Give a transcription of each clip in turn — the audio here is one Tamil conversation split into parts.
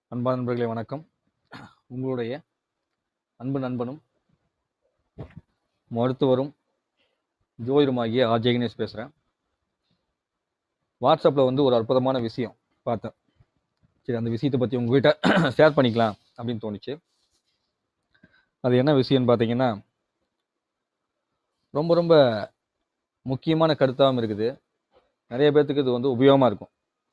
அன்பான நண்பர்களே வணக்கம் உங்களுடைய அன்பு நண்பனும் மருத்துவரும் ஜோதிடமாகிய ஆர்ஜே கணேஷ் பேசுகிறேன் வாட்ஸ்அப்பில் வந்து ஒரு அற்புதமான விஷயம் பார்த்தேன் சரி அந்த விஷயத்தை பற்றி உங்ககிட்ட ஷேர் பண்ணிக்கலாம் அப்படின்னு தோணுச்சு அது என்ன விஷயம்னு பார்த்தீங்கன்னா ரொம்ப ரொம்ப முக்கியமான கருத்தாகவும் இருக்குது நிறைய பேர்த்துக்கு இது வந்து உபயோகமாக இருக்கும்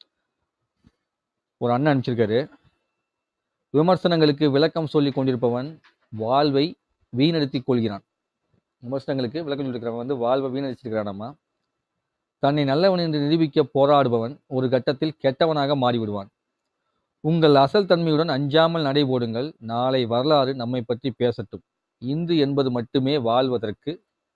ஒரு அண்ணன் அனுப்பிச்சிருக்காரு விமர்சனங்களுக்கு விளக்கம் சொல்லிக் கொண்டிருப்பவன் வாழ்வை வீணடித்துக் கொள்கிறான் விமர்சனங்களுக்கு விளக்கம் சொல்லியிருக்கிறவன் வந்து வாழ்வை வீணடிச்சிருக்கிறானாமா தன்னை நல்லவன் என்று நிரூபிக்க போராடுபவன் ஒரு கட்டத்தில் கெட்டவனாக மாறிவிடுவான் உங்கள் அசல் தன்மையுடன் அஞ்சாமல் நடைபோடுங்கள் நாளை வரலாறு நம்மை பற்றி பேசட்டும் இன்று என்பது மட்டுமே வாழ்வதற்கு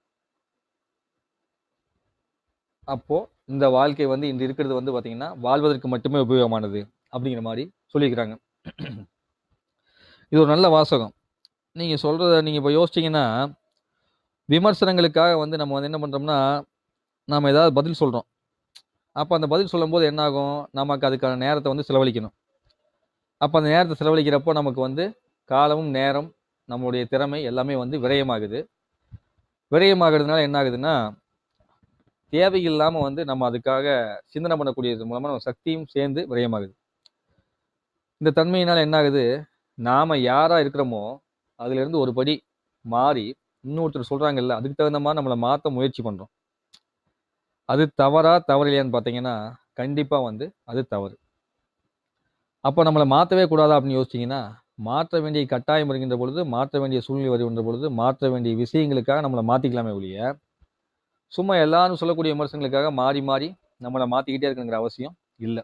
அப்போ இந்த வாழ்க்கை வந்து இன்று இருக்கிறது வந்து பாத்தீங்கன்னா வாழ்வதற்கு மட்டுமே உபயோகமானது அப்படிங்கிற மாதிரி சொல்லியிருக்கிறாங்க இது ஒரு நல்ல வாசகம் நீங்க சொல்றத நீங்க இப்போ யோசிச்சீங்கன்னா விமர்சனங்களுக்காக வந்து நம்ம வந்து என்ன பண்றோம்னா நாம ஏதாவது பதில் சொல்றோம் அப்போ அந்த பதில் சொல்லும்போது என்ன ஆகும் நமக்கு அதுக்கான நேரத்தை வந்து செலவழிக்கணும் அப்போ அந்த நேரத்தை செலவழிக்கிறப்போ நமக்கு வந்து காலமும் நேரம் நம்மளுடைய திறமை எல்லாமே வந்து விரயமாகுது விரயமாகிறதுனால என்ன ஆகுதுன்னா தேவையில்லாமல் வந்து நம்ம அதுக்காக சிந்தனை பண்ணக்கூடியது மூலமாக நம்ம சக்தியும் சேர்ந்து விரயமாகுது இந்த தன்மையினால் என்ன ஆகுது நாம் யாராக இருக்கிறோமோ அதுலேருந்து ஒரு படி மாறி இன்னொருத்தர் சொல்கிறாங்கல்ல அதுக்கு தகுந்த மாதிரி நம்மளை மாற்ற முயற்சி பண்ணுறோம் அது தவறா தவறில்லையான்னு பார்த்தீங்கன்னா கண்டிப்பாக வந்து அது தவறு அப்போ நம்மளை மாற்றவே கூடாதா அப்படின்னு யோசிச்சிங்கன்னா மாற்ற வேண்டிய கட்டாயம் வருகின்ற பொழுது மாற்ற வேண்டிய சூழ்நிலை வருகின்ற பொழுது மாற்ற வேண்டிய விஷயங்களுக்காக நம்மளை மாற்றிக்கலாமே ஒழிய சும்மா எல்லாரும் சொல்லக்கூடிய விமர்சனங்களுக்காக மாறி மாறி நம்மளை மாற்றிக்கிட்டே இருக்கணுங்கிற அவசியம் இல்லை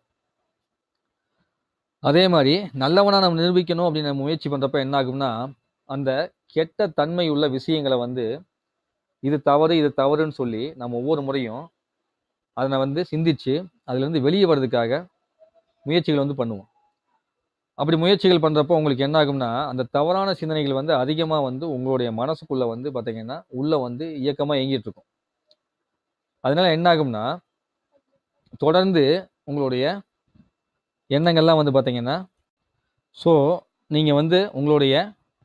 அதே மாதிரி நல்லவனா நம்ம நிரூபிக்கணும் அப்படின்னு நம்ம முயற்சி பண்ணுறப்ப என்ன ஆகும்னா அந்த கெட்ட தன்மை உள்ள விஷயங்களை வந்து இது தவறு இது தவறுன்னு சொல்லி நம்ம ஒவ்வொரு முறையும் அதனை வந்து சிந்திச்சு அதுலேருந்து வெளியே வர்றதுக்காக முயற்சிகள் வந்து பண்ணுவோம் அப்படி முயற்சிகள் பண்ணுறப்போ உங்களுக்கு என்ன ஆகும்னா அந்த தவறான சிந்தனைகள் வந்து அதிகமாக வந்து உங்களுடைய மனசுக்குள்ளே வந்து பார்த்தீங்கன்னா உள்ளே வந்து இயக்கமாக இயங்கிட்டு இருக்கும் அதனால என்ன ஆகும்னா தொடர்ந்து உங்களுடைய எண்ணங்கள்லாம் வந்து பார்த்தீங்கன்னா ஸோ நீங்கள் வந்து உங்களுடைய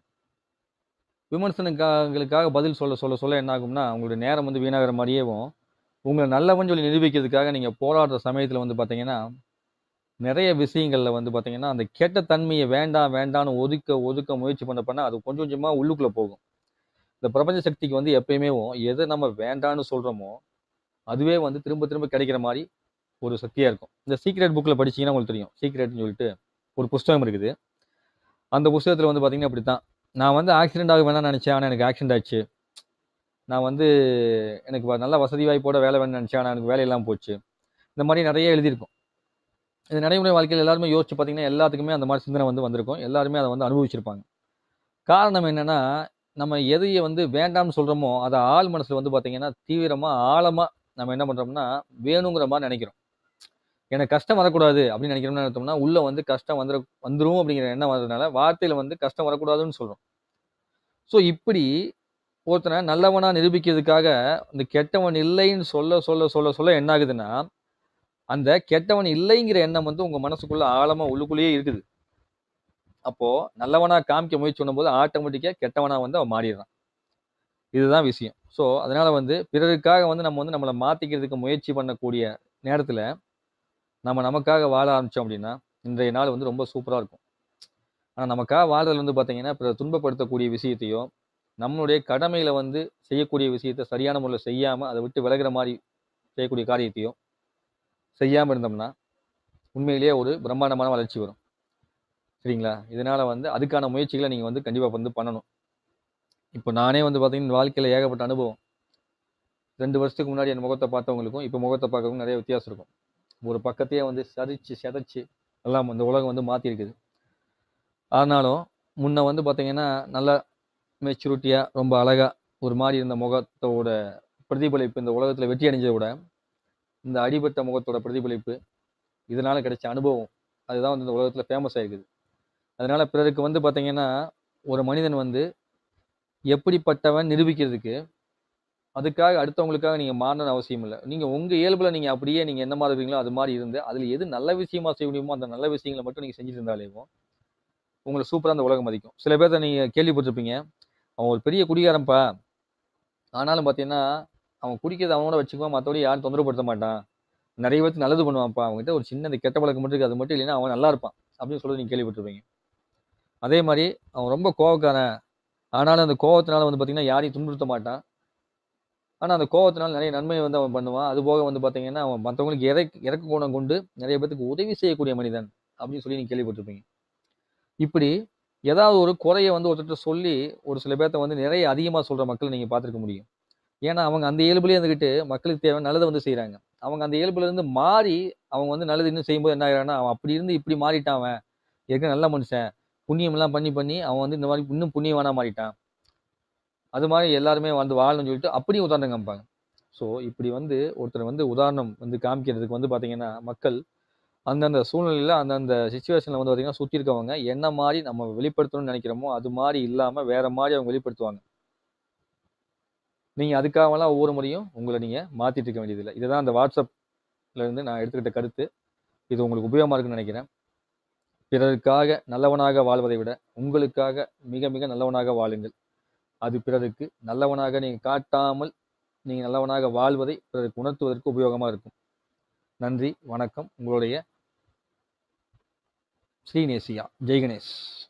விமர்சனங்களுக்காக பதில் சொல்ல சொல்ல சொல்ல என்ன ஆகும்னா உங்களுடைய நேரம் வந்து வீணாகிற மாதிரியேவும் உங்களை நல்லவன் சொல்லி நிரூபிக்கிறதுக்காக நீங்கள் போராடுற சமயத்தில் வந்து பார்த்தீங்கன்னா நிறைய விஷயங்களில் வந்து பார்த்தீங்கன்னா அந்த கெட்ட தன்மையை வேண்டாம் வேண்டாம்னு ஒதுக்க ஒதுக்க முயற்சி பண்ண பண்ண அது கொஞ்சம் கொஞ்சமாக உள்ளுக்குள்ளே போகும் இந்த பிரபஞ்ச சக்திக்கு வந்து எப்பயுமே எதை நம்ம வேண்டான்னு சொல்கிறோமோ அதுவே வந்து திரும்ப திரும்ப கிடைக்கிற மாதிரி ஒரு சக்தியாக இருக்கும் இந்த சீக்ரெட் புக்கில் படிச்சீங்கன்னா உங்களுக்கு தெரியும் சீக்ரெட்னு சொல்லிட்டு ஒரு புஸ்தகம் இருக்குது அந்த புஸ்தகத்தில் வந்து பார்த்தீங்கன்னா அப்படி தான் நான் வந்து ஆக்சிடென்ட் ஆக வேணாம்னு நினச்சேன் ஆனால் எனக்கு ஆக்சிடென்ட் ஆச்சு நான் வந்து எனக்கு வ- நல்ல வசதி வாய்ப்போட வேலை வேணும்னு நினச்சேன் ஆனால் எனக்கு வேலை இல்லாமல் போச்சு இந்த மாதிரி நிறைய எழுதியிருக்கும் இது நடைமுறை வாழ்க்கையில் எல்லாருமே யோசிச்சு பார்த்தீங்கன்னா எல்லாத்துக்குமே அந்த மாதிரி சிந்தனை வந்து வந்திருக்கும் எல்லாருமே அதை வந்து அனுபவிச்சிருப்பாங்க காரணம் என்னன்னா நம்ம எதையை வந்து வேண்டாம்னு சொல்கிறோமோ அதை ஆள் மனசில் வந்து பார்த்தீங்கன்னா தீவிரமாக ஆழமாக நம்ம என்ன பண்ணுறோம்னா வேணுங்கிற மாதிரி நினைக்கிறோம் எனக்கு கஷ்டம் வரக்கூடாது அப்படின்னு நினைக்கிறோம்னு நினைத்தோம்னா உள்ள வந்து கஷ்டம் வந்துட வந்துரும் அப்படிங்கிற எண்ணம் வர்றதுனால வார்த்தையில வந்து கஷ்டம் வரக்கூடாதுன்னு சொல்றோம் ஸோ இப்படி ஒருத்தனை நல்லவனா நிரூபிக்கிறதுக்காக இந்த கெட்டவன் இல்லைன்னு சொல்ல சொல்ல சொல்ல சொல்ல என்ன ஆகுதுன்னா அந்த கெட்டவன் இல்லைங்கிற எண்ணம் வந்து உங்க மனசுக்குள்ள ஆழமா உள்ளுக்குள்ளேயே இருக்குது அப்போ நல்லவனா காமிக்க முயற்சி பண்ணும்போது ஆட்டோமேட்டிக்கா கெட்டவனா வந்து அவன் மாறிடுறான் இதுதான் விஷயம் ஸோ அதனால வந்து பிறருக்காக வந்து நம்ம வந்து நம்மளை மாத்திக்கிறதுக்கு முயற்சி பண்ணக்கூடிய நேரத்துல நம்ம நமக்காக வாழ ஆரம்பிச்சோம் அப்படின்னா இன்றைய நாள் வந்து ரொம்ப சூப்பராக இருக்கும் ஆனால் நமக்காக வாழ்றதுல வந்து பார்த்தீங்கன்னா பிறர் துன்பப்படுத்தக்கூடிய விஷயத்தையோ நம்மளுடைய கடமைகளை வந்து செய்யக்கூடிய விஷயத்தை சரியான முறையில் செய்யாமல் அதை விட்டு விலகுற மாதிரி செய்யக்கூடிய காரியத்தையோ செய்யாமல் இருந்தோம்னா உண்மையிலேயே ஒரு பிரம்மாண்டமான வளர்ச்சி வரும் சரிங்களா இதனால வந்து அதுக்கான முயற்சிகளை நீங்கள் வந்து கண்டிப்பாக வந்து பண்ணணும் இப்போ நானே வந்து பார்த்தீங்கன்னா வாழ்க்கையில் ஏகப்பட்ட அனுபவம் ரெண்டு வருஷத்துக்கு முன்னாடி என் முகத்தை பார்த்தவங்களுக்கும் இப்போ முகத்தை பார்க்கறவங்களுக்கும் நிறைய வித்தியாசம் இருக்கும் ஒரு பக்கத்தையே வந்து சரிச்சு செதைச்சு எல்லாம் இந்த உலகம் வந்து மாற்றிருக்குது ஆனாலும் முன்ன வந்து பார்த்தீங்கன்னா நல்லா மெச்சூரிட்டியாக ரொம்ப அழகாக ஒரு மாதிரி இருந்த முகத்தோட பிரதிபலிப்பு இந்த உலகத்தில் வெற்றி அடைஞ்சதை விட இந்த அடிபட்ட முகத்தோட பிரதிபலிப்பு இதனால் கிடைச்ச அனுபவம் அதுதான் வந்து இந்த உலகத்தில் ஃபேமஸ் ஆயிருக்குது அதனால பிறருக்கு வந்து பார்த்தீங்கன்னா ஒரு மனிதன் வந்து எப்படிப்பட்டவன் நிரூபிக்கிறதுக்கு அதுக்காக அடுத்தவங்களுக்காக நீங்க மாறணும்னு அவசியம் இல்லை நீங்க உங்க இயல்புல நீங்க அப்படியே நீங்க என்ன மாதிரி இருக்கீங்களோ அது மாதிரி இருந்து அதுல எது நல்ல விஷயமா செய்ய முடியுமோ அந்த நல்ல விஷயங்களை மட்டும் நீங்க செஞ்சுட்டு இருந்தாலேவும் உங்களை சூப்பராக அந்த உலகம் மதிக்கும் சில பேர்த்த நீங்கள் கேள்விப்பட்டிருப்பீங்க அவன் ஒரு பெரிய குடிகாரன்ப்பா ஆனாலும் பார்த்தீங்கன்னா அவன் குடிக்கிறத அவனோட வச்சுக்குவான் மற்றபடி யாரும் தொந்தரவுப்படுத்த மாட்டான் நிறைய பேருக்கு நல்லது பண்ணுவான்ப்பா அவங்ககிட்ட ஒரு சின்ன அந்த கெட்ட பழக்கம் மட்டும் இருக்கு அது மட்டும் இல்லைன்னா அவன் நல்லா இருப்பான் அப்படின்னு சொல்லி நீங்கள் கேள்விப்பட்டிருப்பீங்க அதே மாதிரி அவன் ரொம்ப கோவக்காரன் ஆனாலும் அந்த கோவத்தினால வந்து பார்த்தீங்கன்னா யாரையும் துன்புறுத்த மாட்டான் ஆனால் அந்த கோவத்தினால நிறைய நன்மையை வந்து அவன் பண்ணுவான் அது போக வந்து பார்த்தீங்கன்னா அவன் மற்றவங்களுக்கு இறக்க இறக்க குணம் கொண்டு நிறைய பேத்துக்கு உதவி செய்யக்கூடிய மனிதன் அப்படின்னு சொல்லி நீங்கள் கேள்விப்பட்டிருப்பீங்க இப்படி ஏதாவது ஒரு குறைய வந்து ஒருத்தர் சொல்லி ஒரு சில பேர்த்த வந்து நிறைய அதிகமாக சொல்கிற மக்களை நீங்கள் பார்த்துருக்க முடியும் ஏன்னா அவங்க அந்த இயல்புலேயே இருந்துக்கிட்டு மக்களுக்கு தேவை நல்லதை வந்து செய்கிறாங்க அவங்க அந்த இயல்புல இருந்து மாறி அவங்க வந்து நல்லது இன்னும் செய்யும்போது என்ன ஆகிறான்னா அவன் அப்படி இருந்து இப்படி மாறிட்டான் அவன் ஏற்கனவே நல்ல மனுஷன் புண்ணியம் எல்லாம் பண்ணி பண்ணி அவன் வந்து இந்த மாதிரி இன்னும் புண்ணியவானா மாறிட்டான் அது மாதிரி எல்லாருமே வந்து வாழணும்னு சொல்லிட்டு அப்படியும் உதாரணம் காமிப்பாங்க ஸோ இப்படி வந்து ஒருத்தர் வந்து உதாரணம் வந்து காமிக்கிறதுக்கு வந்து பார்த்தீங்கன்னா மக்கள் அந்தந்த சூழ்நிலையில் அந்தந்த சுச்சுவேஷனில் வந்து பார்த்தீங்கன்னா சுற்றி இருக்கவங்க என்ன மாதிரி நம்ம வெளிப்படுத்தணும்னு நினைக்கிறோமோ அது மாதிரி இல்லாமல் வேற மாதிரி அவங்க வெளிப்படுத்துவாங்க நீங்கள் அதுக்காகலாம் ஒவ்வொரு முறையும் உங்களை நீங்கள் மாற்றிட்டு இருக்க வேண்டியதில்லை இதுதான் அந்த வாட்ஸ்அப்ல இருந்து நான் எடுத்துக்கிட்ட கருத்து இது உங்களுக்கு உபயோகமாக இருக்குன்னு நினைக்கிறேன் பிறருக்காக நல்லவனாக வாழ்வதை விட உங்களுக்காக மிக மிக நல்லவனாக வாழுங்கள் அது பிறருக்கு நல்லவனாக நீங்கள் காட்டாமல் நீங்கள் நல்லவனாக வாழ்வதை பிறருக்கு உணர்த்துவதற்கு உபயோகமாக இருக்கும் நன்றி வணக்கம் உங்களுடைய ஸ்ரீநேசியா ஜெய் கணேஷ்